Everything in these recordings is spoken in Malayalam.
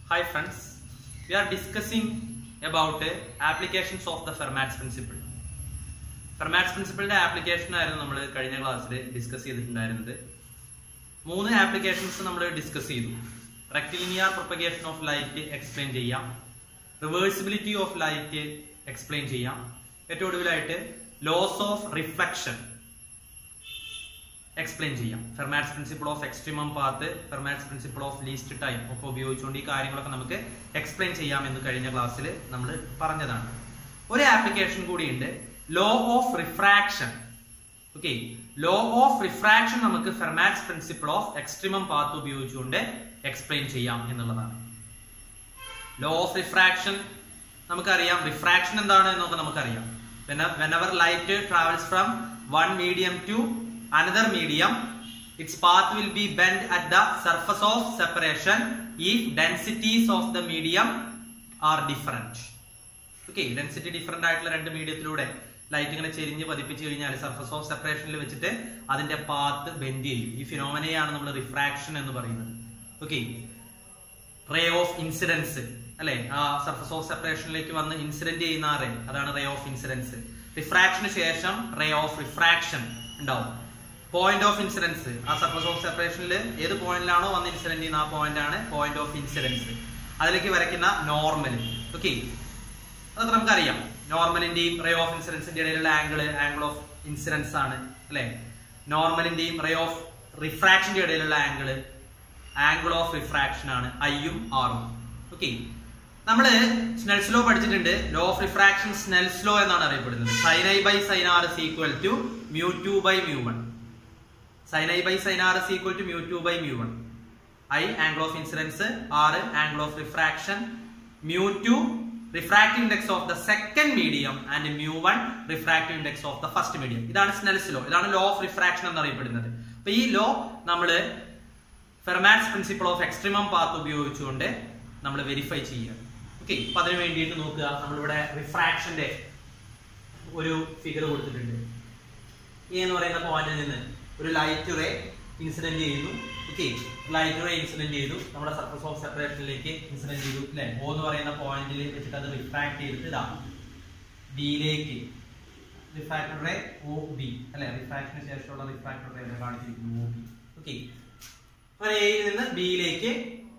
Hi friends, we are discussing about uh, applications of the Fermat's principle. Fermat's പ്രിൻസിപ്പിളിന്റെ ആപ്ലിക്കേഷൻ ആയിരുന്നു നമ്മൾ കഴിഞ്ഞ ക്ലാസ്സിൽ ഡിസ്കസ് ചെയ്തിട്ടുണ്ടായിരുന്നത് മൂന്ന് ആപ്ലിക്കേഷൻസ് നമ്മൾ ഡിസ്കസ് ചെയ്തു rectilinear propagation of light explain ചെയ്യാം റിവേഴ്സിബിലിറ്റി ഓഫ് ലൈറ്റ് എക്സ്പ്ലെയിൻ ചെയ്യാം ഏറ്റവും ഒടുവിലായിട്ട് ലോസ് ഓഫ് റിഫ്ലക്ഷൻ എക്സ്പ്ലെയിൻ ചെയ്യാം Fermat's principle of extremum path Fermat's principle of least time ഒക്കെ ഉപയോഗിച്ചുകൊണ്ട് ഈ കാര്യങ്ങളൊക്കെ നമുക്ക് എക്സ്പ്ലെയിൻ ചെയ്യാം എന്ന് കഴിഞ്ഞ ക്ലാസ്സിൽ നമ്മൾ പറഞ്ഞതാണ് ഒരു ആപ്ലിക്കേഷൻ കൂടിയുണ്ട് law of refraction okay law of refraction നമുക്ക് Fermat's principle of extremum path ഉപയോഗിച്ചുകൊണ്ട് എക്സ്പ്ലെയിൻ ചെയ്യാം എന്നുള്ളതാണ് ലോ ഓഫ് റിഫ്രാക്ഷൻ നമുക്കറിയാം റിഫ്രാക്ഷൻ എന്താണ് എന്നൊക്കെ നമുക്കറിയാം whenever light travels from one medium to another medium its path will be bent at the surface of separation if densities of the medium are different okay density different ആയിട്ടുള്ള രണ്ട് മീഡിയത്തിലൂടെ ലൈറ്റ് ഇങ്ങനെ ചെരിഞ്ഞ് പതിപ്പിച്ച് കഴിഞ്ഞാൽ സർഫസ് ഓഫ് സെപ്പറേഷനിൽ വെച്ചിട്ട് അതിന്റെ പാത്ത് ബെൻഡ് ചെയ്യും ഈ ഫിനോമനയാണ് നമ്മൾ റിഫ്രാക്ഷൻ എന്ന് പറയുന്നത് ഓക്കെ റേ ഓഫ് ഇൻസിഡൻസ് അല്ലെ ആ സർഫസ് ഓഫ് സെപ്പറേഷനിലേക്ക് വന്ന് ഇൻസിഡന്റ് ചെയ്യുന്ന ആ റേ അതാണ് റേ ഓഫ് ഇൻസിഡൻസ് റിഫ്രാക്ഷന് ശേഷം റേ ഓഫ് റിഫ്രാക്ഷൻ ഉണ്ടാവും പോയിന്റ് ഓഫ് ഇൻസിഡൻസ് ആ സർഫസ് ഓഫ് സെപ്പറേഷനിൽ ഏത് പോയിന്റിലാണോ വന്ന് ഇൻസിഡന്റ് ചെയ്യുന്ന ആ പോയിന്റ് ആണ് പോയിന്റ് ഓഫ് ഇൻസിഡൻസ് അതിലേക്ക് വരയ്ക്കുന്ന നോർമൽ ഓക്കെ അതൊക്കെ നമുക്കറിയാം നോർമലിന്റെയും റേ ഓഫ് ഇൻസിഡൻസിന്റെ ഇടയിലുള്ള ആംഗിൾ ആംഗിൾ ഓഫ് ഇൻസിഡൻസ് ആണ് അല്ലെ നോർമലിന്റെയും റേ ഓഫ് റിഫ്രാക്ഷന്റെ ഇടയിലുള്ള ആംഗിൾ ആംഗിൾ ഓഫ് റിഫ്രാക്ഷൻ ആണ് ഐയും ആറും ഓക്കെ നമ്മള് സ്നെൽസ് ലോ പഠിച്ചിട്ടുണ്ട് law of refraction Snell's law എന്നാണ് അറിയപ്പെടുന്നത് sine I by sine R is equal to mu two by mu one sine I by sine R is equal to mu two by mu one I angle of incidence R angle of refraction mu two refractive index of the second medium and mu one refractive index of the first medium ഇതാണ് സ്നെൽസ് ലോ ഇതാണ് ലോ ഓഫ് റിഫ്രാക്ഷൻ എന്നറിയപ്പെടുന്നത് അപ്പൊ ഈ ലോ നമ്മള് Fermat's principle of extremum path ഉപയോഗിച്ചുകൊണ്ട് നമ്മൾ വെരിഫൈ ചെയ്യുക ഓക്കെ അപ്പൊ അതിന് വേണ്ടിയിട്ട് നോക്കുക നമ്മളിവിടെ റിഫ്രാക്ഷന്റെ ഒരു ഫിഗർ കൊടുത്തിട്ടുണ്ട് എ എന്ന് പറയുന്ന പോയിന്റിൽ നിന്ന് ഒരു ലൈറ്റ് റേ ഇൻസിഡന്റ് ചെയ്യുന്നു ഓക്കെ ലൈറ്റ് റേ ഇൻസിഡന്റ് ചെയ്തു നമ്മുടെ സർഫസ് ഓഫ് സെപ്പറേഷനിലേക്ക് ഇൻസിഡന്റ് ചെയ്തു അല്ലെ ഓ എന്ന് പറയുന്ന പോയിന്റിൽ വെച്ചിട്ട് അത് റിഫ്രാക്ട് ചെയ്തിട്ട് ഇതാ ബിയിലേക്ക് റിഫ്രാക്ടർ റേ ഒ ബി അല്ലെ റിഫ്രാക്ഷന് ശേഷമുള്ള റിഫ്രാക്ടർ റേ കാണിച്ചിരിക്കുന്നു ഒ ബി ഓക്കെ അങ്ങനെ എയിൽ നിന്ന് ബിയിലേക്ക്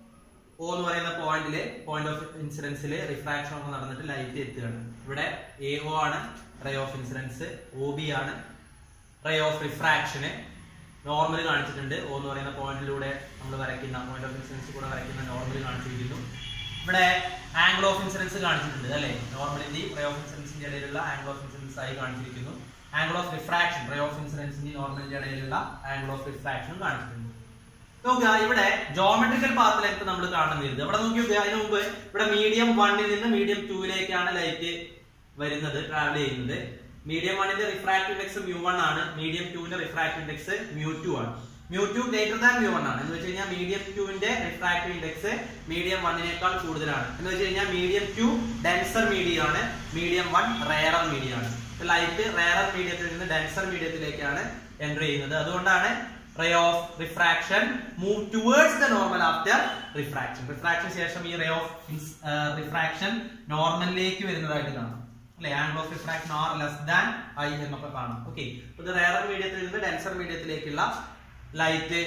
ഒ എന്ന് പറയുന്ന പോയിന്റില് പോയിന്റ് ഓഫ് ഇൻസിഡൻസിൽ റിഫ്രാക്ഷൻ ഒക്കെ നടന്നിട്ട് ലൈറ്റ് എത്തുകയാണ് ഇവിടെ എ ഒ ആണ് ray of incidence O B ആണ് റേ ഓഫ് റിഫ്രാക്ഷന് നോർമൽ കാണിച്ചിട്ടുണ്ട് ഒ എന്ന് പറയുന്ന പോയിന്റിലൂടെ നമ്മൾ വരയ്ക്കുന്ന പോയിന്റ് ഓഫ് ഇൻസിഡൻസ് കൂടെ വരയ്ക്കുന്ന നോർമൽ കാണിച്ചിരിക്കുന്നു ഇവിടെ ആംഗിൾ ഓഫ് ഇൻസിഡൻസ് കാണിച്ചിട്ടുണ്ട് അല്ലെ നോർമലിന്റെയും റേ ഓഫ് ഇൻസിഡൻസിന്റെ ഇടയിലുള്ള ആംഗിൾ ഓഫ് ഇൻസിഡൻസ് ആയി കാണിച്ചിരിക്കുന്നു angle of refraction ray of ഇൻസിഡൻസിന്റെയും നോർമലിന്റെ ഇടയിലുള്ള ആംഗിൾ ഓഫ് റിഫ്രാക്ഷനും കാണിച്ചിട്ടുണ്ട് നോക്കുക ഇവിടെ ജോമെട്രിക്കൽ പാത്ത് ലെങ്ത് നമ്മൾ കാണുന്നത് ഇവിടെ നോക്കി നോക്കുക അതിന് മുമ്പ് ഇവിടെ മീഡിയം വണ്ണിൽ നിന്ന് മീഡിയം ടൂയിലേക്കാണ് ലൈറ്റ് വരുന്നത് ട്രാവൽ ചെയ്യുന്നത് മീഡിയം വണ്ണിന്റെ റിഫ്രാക്റ്റീവ് ഇൻഡെക്സ് മ്യൂ വൺ ആണ് മീഡിയം ടുവിന്റെ റിഫ്രാക്റ്റീവ് ഇൻഡെക്സ് മ്യൂ ടു ആണ് mu two greater than mu one ആണ് എന്ന് വെച്ച് കഴിഞ്ഞാൽ മീഡിയം ടുവിന്റെ റിഫ്രാക്റ്റീവ് ഇൻഡെക്സ് മീഡിയം വണ്ണിനേക്കാൾ കൂടുതലാണ് എന്ന് വെച്ച് കഴിഞ്ഞാൽ മീഡിയം ടു ഡെൻസർ മീഡിയം ആണ് മീഡിയം വൺ റയറർ മീഡിയം ആണ് ലൈറ്റ് റയറർ മീഡിയത്തിൽ നിന്ന് ഡെൻസർ മീഡിയത്തിലേക്കാണ് എൻറ്റർ ചെയ്യുന്നത് അതുകൊണ്ടാണ് ray of refraction move towards the normal after refraction refraction ശേഷം ഈ റേ ഓഫ് റിഫ്രാക്ഷൻ നോർമലിലേക്ക് വരുന്നതായിട്ട് കാണാം അല്ലെ angle of refraction R less than I എന്നൊക്കെ കാണാം ഓക്കെ ഇത് റയറർ മീഡിയത്തിൽ നിന്ന് ഡെൻസർ മീഡിയത്തിലേക്കുള്ള ലൈറ്റ്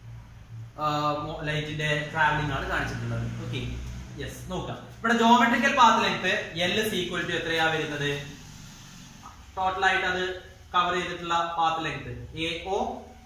ലൈറ്റിന്റെ ട്രാവലിംഗ് ആണ് കാണിച്ചിട്ടുള്ളത് ഓക്കെ യെസ് നോക്കാം ഇവിടെ geometrical path length L equal to എത്രയാ വരുന്നത് ടോട്ടൽ ആയിട്ട് അത് കവർ ചെയ്തിട്ടുള്ള path length A O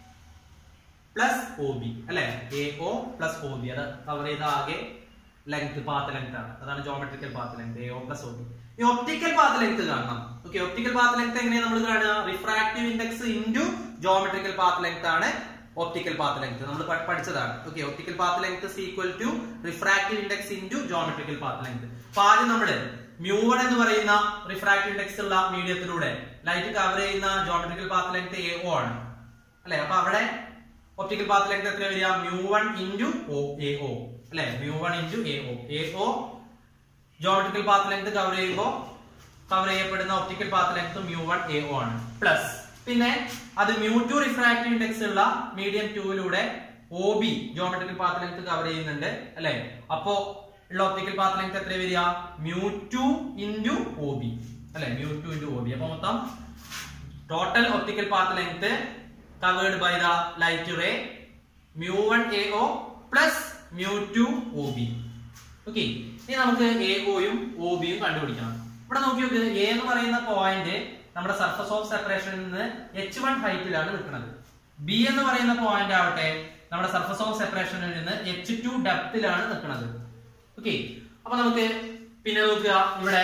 plus O B അല്ലെ A O plus O B അത് കവർ ചെയ്ത ആകെ ലെങ്ത് പാത്ത് ലെങ്ത് ആണ് അതാണ് geometrical path length A O plus O B ഈ ഒപ്റ്റിക്കൽ പാത്ത് ലെങ്ത് കാണണം ഓക്കെ ഒപ്റ്റിക്കൽ പാത്ത് ലെങ്ത് എങ്ങനെയാണ് നമ്മൾ കാണുക refractive index into geometrical path length ആണ് ഒപ്റ്റിക്കൽ പാത്ത് ലെങ്ത് നമ്മൾ പഠിച്ചതാണ് okay optical path length equal to refractive index into geometrical path length അപ്പൊ ആദ്യം നമ്മള് മ്യൂവൺ എന്ന് പറയുന്ന റിഫ്രാക്റ്റീവ് ഇൻഡെക്സ് ഉള്ള മീഡിയത്തിലൂടെ ലൈറ്റ് കവർ ചെയ്യുന്ന geometrical path length A O ആണ് അല്ലെ അപ്പൊ അവിടെ ഒപ്റ്റിക്കൽ പാത്ത് ലെങ്ത് എത്ര വരിക mu one into O A O അല്ലെ mu one into A O A O geometrical path length cover ചെയ്യുമ്പോൾ കവർ ചെയ്യപ്പെടുന്ന optical path length mu one A O ആണ് പ്ലസ് പിന്നെ അത് മ്യൂ ടു റിഫ്രാക്റ്റീവ് ഇൻഡെക്സ് ഉള്ള മീഡിയം ടൂവിലൂടെ O B geometrical path length cover ചെയ്യുന്നുണ്ട് അല്ലെ അപ്പോ ഉള്ള ഒപ്റ്റിക്കൽ പാത്ത് ലെങ്ത് എത്ര വരിക mu two into O B അല്ലെ mu two into O B അപ്പൊ മൊത്തം total optical path length covered by the light ray mu one A O plus mu two O B okay ഇനി നമുക്ക് എ ഒയും ഒ ബിയും കണ്ടുപിടിക്കണം ഇവിടെ നോക്കി നോക്ക് എ എന്ന് പറയുന്ന പോയിന്റ് നമ്മുടെ സർഫസ് ഓഫ് സെപ്പറേഷനിൽ നിന്ന് എച്ച് വൺ ഹൈറ്റിലാണ് നിൽക്കുന്നത് ബി എന്ന് പറയുന്ന പോയിന്റ് ആവട്ടെ നമ്മുടെ സർഫസ് ഓഫ് സെപ്പറേഷനിൽ നിന്ന് എച്ച് ടു ഡെപ്തിലാണ് നിൽക്കുന്നത് ഓക്കെ അപ്പൊ നമുക്ക് പിന്നെ നോക്കുക ഇവിടെ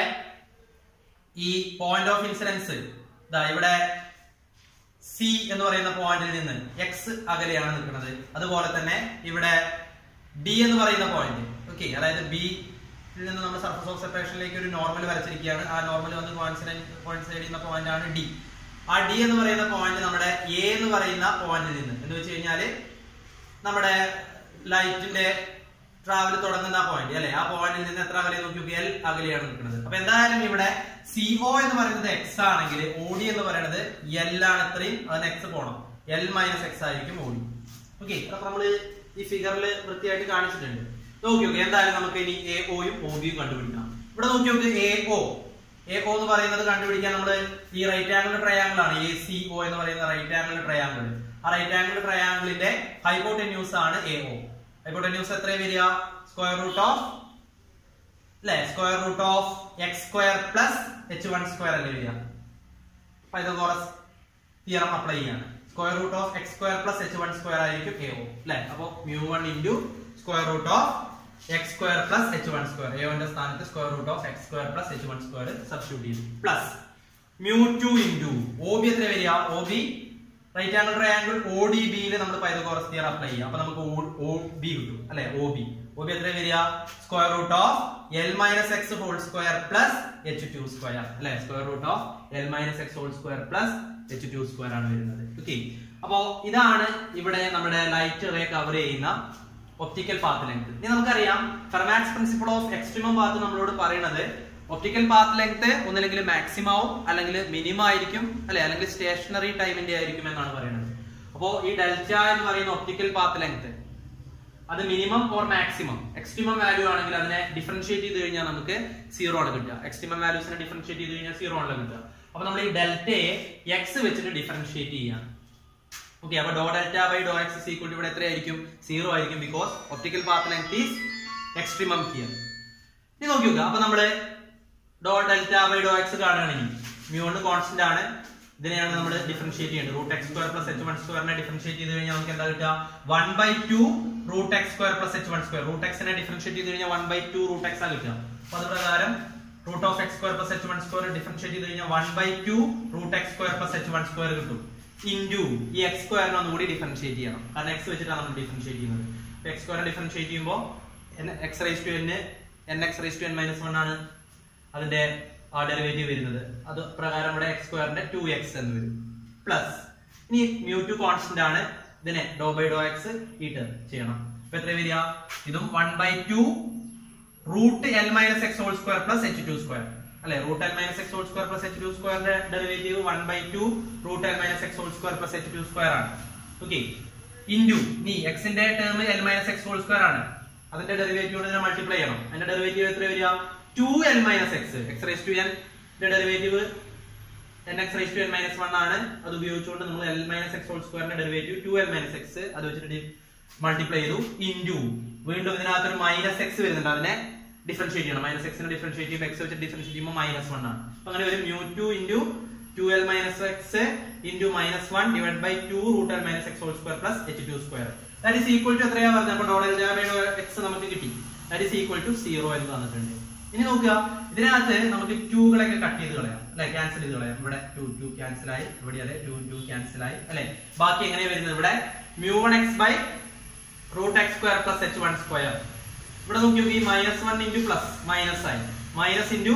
ഈ പോയിന്റ് ഓഫ് ഇൻസിഡൻസ് ഇതാ ഇവിടെ സി എന്ന് പറയുന്ന പോയിന്റിൽ നിന്ന് എക്സ് അകലെയാണ് നിൽക്കുന്നത് അതുപോലെ തന്നെ ഇവിടെ ഡി എന്ന് പറയുന്ന പോയിന്റ് ഓക്കെ അതായത് ബി നിന്ന് നമ്മൾ സർഫസ് ഓഫ് സെപ്പറേഷനിലേക്ക് ഒരു നോർമൽ വരച്ചിരിക്കുകയാണ് ആ നോർമൽ വന്ന് കോയിൻസിഡന്റ് കോയിൻസൈഡ് ചെയ്യുന്ന പോയിന്റ് ആണ് ഡി ആ ഡി എന്ന് പറയുന്ന പോയിന്റ് നമ്മുടെ എ എന്ന് പറയുന്ന പോയിന്റിൽ നിന്ന് എന്ന് വെച്ച് കഴിഞ്ഞാല് നമ്മുടെ ലൈറ്റിന്റെ ട്രാവൽ തുടങ്ങുന്ന പോയിന്റ് അല്ലെ ആ പോയിന്റിൽ നിന്ന് എത്ര അകലെ നോക്കി എൽ അകലെയാണ് നിൽക്കുന്നത് അപ്പൊ എന്തായാലും ഇവിടെ സിഒ എന്ന് പറയുന്നത് എക്സ് ആണെങ്കിൽ ഓഡി എന്ന് പറയുന്നത് എൽ ആണ് ഇത്രയും അതിന് എക്സ് പോണം എൽ മൈനസ് എക്സ് ആയിരിക്കും ഓഡി ഓക്കെ അപ്പൊ നമ്മള് ഈ ഫിഗറിൽ വൃത്തിയായിട്ട് കാണിച്ചിട്ടുണ്ട് നോക്കി നോക്കി എന്തായാലും നമുക്ക് ഇനി എ ഒയും ഒ ബിയും കണ്ടുപിടിക്കാം ഇവിടെ നോക്കി നോക്ക് എ ഒ എ ഒ എന്ന് പറയുന്നത് കണ്ടുപിടിക്കാൻ നമ്മൾ ഈ റൈറ്റ് ആംഗിൾ ട്രയാംഗിൾ ആണ് എ സി ഒ എന്ന് പറയുന്ന റൈറ്റ് ആംഗിൾ ട്രയാംഗിൾ ആ റൈറ്റ് ആംഗിൾ ട്രയാംഗിളിന്റെ ഹൈപ്പോട്ടന്യൂസ് ആണ് എ ഒ ഹൈപ്പോട്ടന്യൂസ് എത്ര വരിക സ്ക്വയർ റൂട്ട് ഓഫ് അല്ലെ square root of X square plus H one square അല്ലേ വരിക പൈതഗോറസ് തിയറം അപ്ലൈ ചെയ്യാണ് square root of X square plus H one square ആയിരിക്കും എ ഒ അല്ലെ അപ്പൊ mu one into square root of X square plus H one square A ഒന്റെ സ്ഥാനത്ത് square root of X square plus H one square substitute ചെയ്തു plus mu two into O B എത്ര വരിക O B right angle triangle O D ബിയിൽ നമ്മൾ പൈതഗോറസ് തിയർ അപ്ലൈ ചെയ്യാം അപ്പൊ നമുക്ക് ഒ ബി കിട്ടും അല്ലെ ഒ ബി ഒ ബി എത്ര വരിക square root of L minus X whole square plus H two square അല്ലെ square root of L minus X whole square plus H two square ആണ് വരുന്നത് ഓക്കെ അപ്പോ ഇതാണ് ഇവിടെ നമ്മുടെ ലൈറ്റ് റേ കവർ ചെയ്യുന്ന ഒപ്റ്റിക്കൽ പാത്ത് ലെങ്ത് ഇനി നമുക്കറിയാം Fermat's principle of extremum path നമ്മളോട് പറയുന്നത് ഒപ്റ്റിക്കൽ പാത്ത് ലെങ്ത് ഒന്നില്ലെങ്കിൽ മാക്സിമം ആവും അല്ലെങ്കിൽ മിനിമം ആയിരിക്കും അല്ലെ അല്ലെങ്കിൽ സ്റ്റേഷനറി ടൈമിന്റെ ആയിരിക്കും എന്നാണ് പറയുന്നത് അപ്പോ ഈ ഡെൽറ്റ എന്ന് പറയുന്ന ഒപ്റ്റിക്കൽ പാത്ത് ലെങ്ത് അത് minimum or maximum extremum value ആണെങ്കിൽ അതിനെ ഡിഫറൻഷിയേറ്റ് ചെയ്ത് കഴിഞ്ഞാൽ നമുക്ക് സീറോ ആണ് കിട്ടുക എക്സ്ട്രീമം വാല്യൂസിനെ ഡിഫറൻഷിയേറ്റ് ചെയ്ത് കഴിഞ്ഞാൽ സീറോ ആണ് കിട്ടുക അപ്പൊ നമ്മൾ ഈ ഡെൽറ്റയെ എക്സ് വെച്ചിട്ട് ഡിഫറൻഷിയേറ്റ് ചെയ്യാം ഓക്കെ അപ്പൊ d delta by d X is equal ഇവിടെ എത്രയായിരിക്കും സീറോ ആയിരിക്കും because optical path length is extremum here ഇനി നോക്കി നോക്കുക അപ്പൊ നമ്മള് d delta by d X കാണുകയാണെങ്കിൽ മ്യൂ കൊണ്ട് കോൺസ്റ്റന്റ് ആണ് ഇതിനെയാണ് നമ്മൾ ഡിഫറൻഷിയേറ്റ് ചെയ്യേണ്ടത് root X square plus H one സ്ക്വയറിനെ ഡിഫറൻഷിയേറ്റ് ചെയ്ത് കഴിഞ്ഞാൽ നമുക്ക് എന്താ കിട്ടുക one by two root X square plus H one square root എക്സിനെ ഡിഫറൻഷിയേറ്റ് ചെയ്ത് കഴിഞ്ഞാൽ one by two root X ആണ് കിട്ടുക അപ്പൊ അത് പ്രകാരം root of X square plus H one square differentiate ചെയ്ത് കഴിഞ്ഞാൽ one by two root X square plus H one square കിട്ടും ഇൻറ്റു ഈ എക്സ് സ്ക്വയറിനെ ഒന്നുകൂടി ഡിഫറൻഷിയേറ്റ് ചെയ്യണം കാരണം എക്സ് വെച്ചിട്ടാണ് നമ്മൾ ഡിഫറൻഷിയേറ്റ് ചെയ്യുന്നത് എക്സ് സ്ക്വയറിനെ ഡിഫറൻഷിയേറ്റ് ചെയ്യുമ്പോൾ X raise to N N X raise to N minus one ആണ് അതിന്റെ ആ ഡെറിവേറ്റീവ് വരുന്നത് അത് പ്രകാരം ഇവിടെ എക്സ് സ്ക്വയറിന്റെ ടു എക്സ് എന്ന് വരും പ്ലസ് ഇനി മ്യൂ ടു കോൺസ്റ്റന്റ് ആണ് ഇതിനെ ഡോ ബൈ ഡോ എക്സ് ഈ ടേം ചെയ്യണം അപ്പൊ എത്ര വരിക ഇതും one by two root L minus X whole square plus H two square അല്ലെ root L minus X whole square plus H two സ്ക്വയറിന്റെ derivative one by two root L minus X whole square plus H two square ആണ് ഓക്കെ ഇൻറ്റു നീ എക്സിന്റെ term L minus X whole square ആണ് അതിന്റെ ഡെറിവേറ്റീവ് ഇതിനെ മൾട്ടിപ്ലൈ ചെയ്യണം അതിന്റെ ഡെറിവേറ്റീവ് എത്ര വരിക two L minus X X raise to N derivative N X raise to N minus one ആണ് അത് ഉപയോഗിച്ചുകൊണ്ട് നമ്മൾ എൽ മൈനസ് എക്സ് ഹോൾ സ്ക്വയറിന്റെ derivative two L minus X അത് വെച്ചിട്ട് മൾട്ടിപ്ലൈ ചെയ്തു ഇൻറ്റു വീണ്ടും ഇതിനകത്ത് ഒരു മൈനസ് എക്സ് വരുന്നുണ്ട് അതിനെ ഡിഫറൻഷിയേറ്റ് ചെയ്യണം മൈനസ് എക്സിനെ ഡിഫറൻഷിയേറ്റ് ചെയ്യുമ്പോൾ എക്സ് വെച്ച് ഡിഫറൻഷിയേറ്റ് ചെയ്യുമ്പോൾ മൈനസ് വൺ ആണ് അപ്പൊ അങ്ങനെ ഒരു mu two into two L minus X into minus one divide by two root L minus X whole square plus H two square that is equal to എത്രയാ പറഞ്ഞത് അപ്പൊ ഡോളർ എക്സ് നമുക്ക് കിട്ടി that is equal to zero എന്ന് തന്നിട്ടുണ്ട് ഇനി നോക്കുക ഇതിനകത്ത് നമുക്ക് ടൂകളൊക്കെ കട്ട് ചെയ്ത് കളയാം അല്ലെ ക്യാൻസൽ ചെയ്ത് കളയാം ഇവിടെ ടു ടു ക്യാൻസൽ ആയി ഇവിടെ അല്ലെ ടു ടു ക്യാൻസൽ ആയി അല്ലെ ബാക്കി എങ്ങനെയാ വരുന്നത് ഇവിടെ mu one X by root X square plus H one square ഇവിടെ നോക്കി ഈ minus one into plus minus ആയി minus into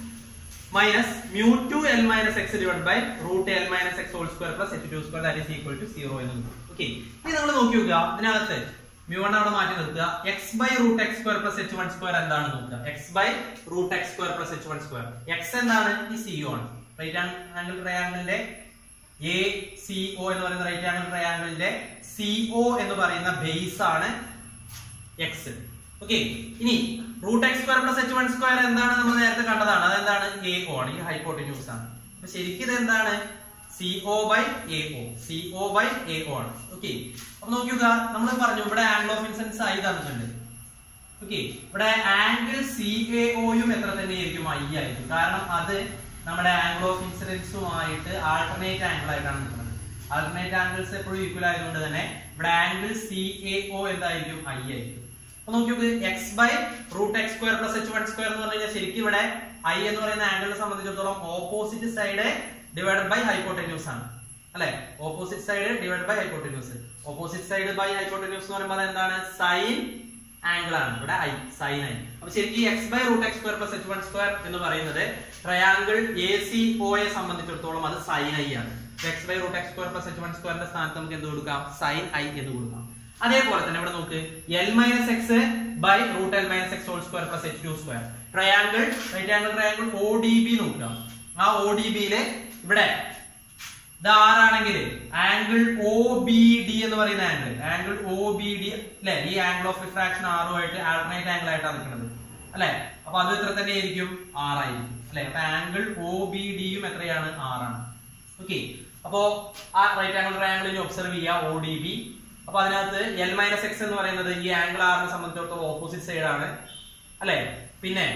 minus mu two L minus X divide by root L minus X whole square plus H two square that is equal to zero എന്ന് കിട്ടും ഓക്കെ ഇനി നമ്മൾ നോക്കി നോക്കുക ഇതിനകത്ത് മ്യൂ വൺ അവിടെ മാറ്റി നിർത്തുക X by root X square plus H one square എന്താണ് നോക്കുക X by root X square plus H one square X എന്താണ് ഈ സിഒ ആണ് റൈറ്റ് ആംഗിൾ ട്രയാംഗിളിന്റെ എ സി ഒ എന്ന് പറയുന്ന റൈറ്റ് ആംഗിൾ ട്രയാംഗിളിന്റെ സി ഒ എന്ന് പറയുന്ന ബേസ് ആണ് എക്സ് ഓക്കെ ഇനി root X square plus H one square എന്താണ് നമ്മൾ നേരത്തെ കണ്ടതാണ് അതെന്താണ് എ ഒ ആണ് ഈ ഹൈപ്പോട്ടിന്യൂസ് ആണ് അപ്പൊ ശരിക്കും ഇത് എന്താണ് C O by A O C O by A O ആണ് ഓക്കെ അപ്പൊ നോക്കിയോക്ക നമ്മൾ പറഞ്ഞു ഇവിടെ ആംഗിൾ ഓഫ് ഇൻസിഡൻസ് ആയി തന്നിട്ടുണ്ട് ഓക്കെ ഇവിടെ ആംഗിൾ സി എ ഒയും എത്ര തന്നെയായിരിക്കും ഐ ആയിരിക്കും കാരണം അത് നമ്മുടെ ആംഗിൾ ഓഫ് ഇൻസിഡൻസുമായിട്ട് ആൾട്ടർനേറ്റ് ആംഗിൾ ആയിട്ടാണ് നിൽക്കുന്നത് ആൾട്ടർനേറ്റ് ആംഗിൾസ് എപ്പോഴും ഈക്വൽ ആയതുകൊണ്ട് തന്നെ ഇവിടെ ആംഗിൾ സി എ ഒ എന്തായിരിക്കും ഐ ആയിരിക്കും അപ്പൊ നോക്കി നോക്ക് X by root X square plus H one square എന്ന് പറഞ്ഞു കഴിഞ്ഞാൽ ശരിക്കും ഇവിടെ ഐ എന്ന് പറയുന്ന ആംഗിളിനെ സംബന്ധിച്ചിടത്തോളം opposite side divided by hypotenuse ആണ് അല്ലെ opposite side divide by hypotenuse opposite side by hypotenuse എന്ന് പറയുമ്പോൾ എന്താണ് സൈൻ ആംഗിൾ ആണ് ഇവിടെ ഐ സൈൻ ഐ അപ്പൊ ശരിക്കും X by root X square plus H one square എന്ന് പറയുന്നത് ട്രയാങ്കിൾ എ സി ഒയെ സംബന്ധിച്ചിടത്തോളം അത് സൈൻ ഐ ആണ് X by root X square plus H one സ്ക്വയറിന്റെ സ്ഥാനത്ത് നമുക്ക് എന്ത് കൊടുക്കാം സൈൻ ഐ എന്ന് കൊടുക്കാം അതേപോലെ തന്നെ ഇവിടെ നോക്ക് L minus X by root L minus X whole square plus H two square triangle right angle triangle O D B നോക്കുക ആ ഒ ഡി ബിയില് ഇവിടെ ഇത് ആറാണെങ്കിൽ ആംഗിൾ ഒ ബി ഡി എന്ന് പറയുന്ന angle angle O B D അല്ലെ ഈ ആംഗിൾ ഓഫ് റിഫ്രാക്ഷൻ ആറുമായിട്ട് ആൾട്ടർനേറ്റ് ആംഗിൾ ആയിട്ടാണ് നിൽക്കുന്നത് അല്ലെ അപ്പൊ അത് ഇത്ര തന്നെ ആയിരിക്കും ആറായിരിക്കും അല്ലെ അപ്പൊ ആംഗിൾ ഒ ബി ഡിയും എത്രയാണ് ആറാണ് ഓക്കെ അപ്പോ ആ റൈറ്റ് ആംഗിൾ ട്രയാംഗിളിൽ ഒബ്സർവ് ചെയ്യുക ഒ ഡി ബി അപ്പൊ അതിനകത്ത് എൽ മൈനസ് എക്സ് എന്ന് പറയുന്നത് ഈ ആംഗിൾ ആറിനെ സംബന്ധിച്ചിടത്തോളം ഓപ്പോസിറ്റ് സൈഡ് ആണ് അല്ലെ പിന്നെ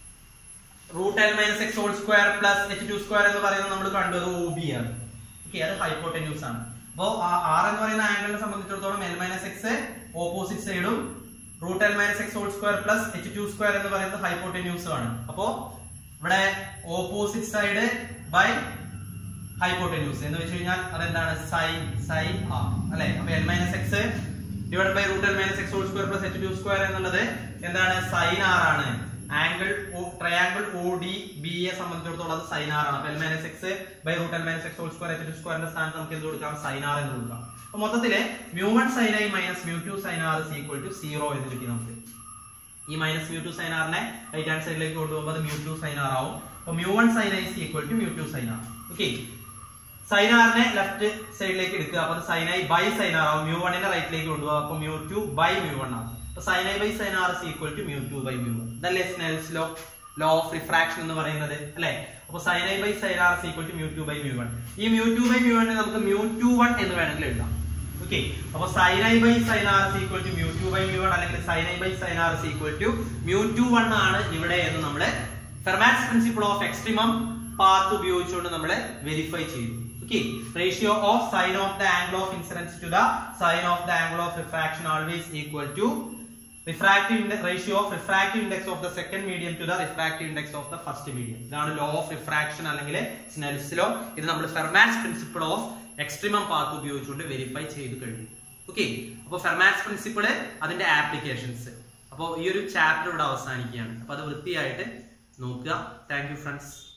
root L minus X whole square plus H two square എന്ന് പറയുന്നത് നമ്മൾ കണ്ടു അത് ഒ ബി ആണ് ഓക്കെ അത് ഹൈപ്പോട്ടന്യൂസ് ആണ് അപ്പോ ആർ എന്ന് പറയുന്ന ആംഗിളിനെ സംബന്ധിച്ചിടത്തോളം എൽ മൈനസ് എക്സ് ഓപ്പോസിറ്റ് സൈഡും root L minus X whole square plus H two square എന്ന് പറയുന്നത് ഹൈപ്പോട്ടന്യൂസും ആണ് അപ്പോ ഇവിടെ ഓപ്പോസിറ്റ് സൈഡ് ബൈ ഹൈപ്പോട്ടന്യൂസ് എന്ന് വെച്ച് കഴിഞ്ഞാൽ അതെന്താണ് സൈൻ സൈൻ ആർ അല്ലെ അപ്പൊ L minus X divide by root L minus X whole square plus H two square എന്നുള്ളത് എന്താണ് സൈൻ ആർ ആണ് angle triangle O D B A സംബന്ധിച്ചിടത്തോളം അത് സൈൻ ആർ ആണ് അപ്പൊ L minus X by root L minus X whole square H two സ്ക്വയറിന്റെ സ്ഥാനത്ത് നമുക്ക് എന്ത് കൊടുക്കാം സൈൻ ആർ എന്ന് കൊടുക്കാം അപ്പൊ മൊത്തത്തില് mu one sine I minus mu two sine R is equal to zero എന്ന് കിട്ടി നമുക്ക് ഈ മൈനസ് മ്യൂ ടു സൈൻ ആറിനെ റൈറ്റ് ഹാൻഡ് സൈഡിലേക്ക് കൊണ്ടുപോകുമ്പോൾ അത് മ്യൂ ടു സൈൻ ആർ ആവും അപ്പൊ mu one sine I is equal to mu two sine R okay sine ആറിനെ ലെഫ്റ്റ് സൈഡിലേക്ക് എടുക്കുക അപ്പൊ sine I by sine R ആവും മ്യൂ വണ്ണിനെ റൈറ്റിലേക്ക് കൊണ്ടുപോകുക അപ്പൊ mu two by mu one ആവും അപ്പൊ sine I by sine R is equal to mu two by mu one ഇതല്ലേ Snell's law law of refraction എന്ന് പറയുന്നത് അല്ലെ അപ്പൊ sine I by sine R is equal to mu two by mu one ഈ മ്യൂ ടു ബൈ മ്യൂ വണ്ണിനെ നമുക്ക് മ്യൂ ടു വൺ എന്ന് വേണമെങ്കിൽ എഴുതാം ഓക്കെ അപ്പൊ sine I by sine R is equal to mu two by mu one അല്ലെങ്കിൽ sine I by sine R is equal to mu two one ആണ് ഇവിടെ എന്ന് നമ്മള് Fermat's principle of extremum path ഉപയോഗിച്ചുകൊണ്ട് നമ്മൾ വെരിഫൈ ചെയ്തു okay ratio of sine of the angle of incidence to the sine of the angle of refraction always equal to refractive index ratio of refractive index of the second medium to the refractive index of the first medium ഇതാണ് law of refraction അല്ലെങ്കിൽ സ്നെൽസ് ലോ ഇത് നമ്മൾ Fermat's principle of extremum path ഉപയോഗിച്ചുകൊണ്ട് വെരിഫൈ ചെയ്തു കഴിഞ്ഞു ഓക്കെ അപ്പോൾ ഫെർമാറ്റ്സ് പ്രിൻസിപ്പിൾ അതിന്റെ ആപ്ലിക്കേഷൻസ് അപ്പോൾ ഈ ഒരു ചാപ്റ്റർ ഇവിടെ അവസാനിക്കുകയാണ് അപ്പോൾ അത് വൃത്തിയായിട്ട് നോക്കുക താങ്ക് യു ഫ്രണ്ട്സ്